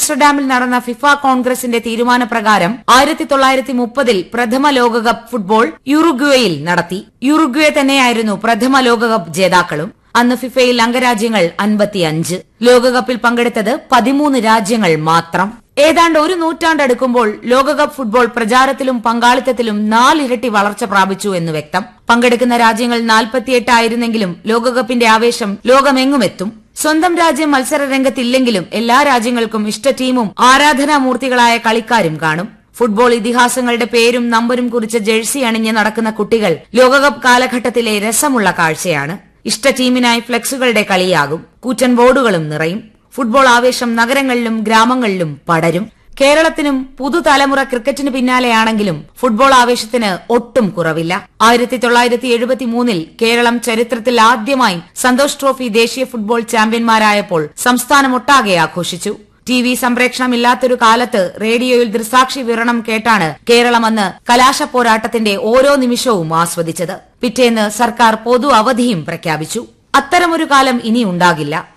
ആംസ്റ്റർഡാമിൽ നടന്ന ഫിഫ കോൺഗ്രസിന്റെ തീരുമാനപ്രകാരം ആയിരത്തി തൊള്ളായിരത്തി മുപ്പതിൽ പ്രഥമ ലോകകപ്പ് ഫുട്ബോൾ യുറുഗ്വേയിൽ നടത്തി യുറുഗ്വേ തന്നെയായിരുന്നു പ്രഥമ ലോകകപ്പ് ജേതാക്കളും അന്ന് ഫിഫയിൽ അംഗരാജ്യങ്ങൾ അൻപത്തിയഞ്ച് ലോകകപ്പിൽ പങ്കെടുത്തത് പതിമൂന്ന് രാജ്യങ്ങൾ മാത്രം ഏതാണ്ട് ഒരു നൂറ്റാണ്ടടുക്കുമ്പോൾ ലോകകപ്പ് ഫുട്ബോൾ പ്രചാരത്തിലും പങ്കാളിത്തത്തിലും നാലിരട്ടി വളർച്ച പ്രാപിച്ചു എന്ന് വ്യക്തം പങ്കെടുക്കുന്ന രാജ്യങ്ങൾ നാൽപ്പത്തിയെട്ട് ആയിരുന്നെങ്കിലും ലോകകപ്പിന്റെ ആവേശം ലോകമെങ്ങുമെത്തും സ്വന്തം രാജ്യം മത്സര രംഗത്തില്ലെങ്കിലും എല്ലാ രാജ്യങ്ങൾക്കും ഇഷ്ട ടീമും ആരാധനാമൂർത്തികളായ കളിക്കാരും കാണും ഫുട്ബോൾ ഇതിഹാസങ്ങളുടെ പേരും നമ്പരും കുറിച്ച് ജേഴ്സി അണിഞ്ഞ് നടക്കുന്ന കുട്ടികൾ ലോകകപ്പ് കാലഘട്ടത്തിലെ രസമുള്ള കാഴ്ചയാണ് ഇഷ്ട ടീമിനായി ഫ്ലെക്സുകളുടെ കളിയാകും കൂറ്റൻ ബോർഡുകളും നിറയും ഫുട്ബോൾ ആവേശം നഗരങ്ങളിലും ഗ്രാമങ്ങളിലും പടരും കേരളത്തിനും പുതുതലമുറ ക്രിക്കറ്റിന് പിന്നാലെയാണെങ്കിലും ഫുട്ബോൾ ആവേശത്തിന് ഒട്ടും കുറവില്ല ആയിരത്തി തൊള്ളായിരത്തി എഴുപത്തി മൂന്നിൽ കേരളം ചരിത്രത്തിൽ ആദ്യമായി സന്തോഷ് ട്രോഫി ദേശീയ ഫുട്ബോൾ ചാമ്പ്യന്മാരായപ്പോൾ സംസ്ഥാനമൊട്ടാകെ ആഘോഷിച്ചു ടി വി സംപ്രേഷണമില്ലാത്തൊരു കാലത്ത് റേഡിയോയിൽ ദൃസാക്ഷി വിവരണം കേട്ടാണ് കേരളം അന്ന് കലാശ പോരാട്ടത്തിന്റെ ഓരോ നിമിഷവും ആസ്വദിച്ചത് പിറ്റേന്ന് സർക്കാർ പൊതു അവധിയും പ്രഖ്യാപിച്ചു അത്തരമൊരു കാലം ഇനി ഉണ്ടാകില്ല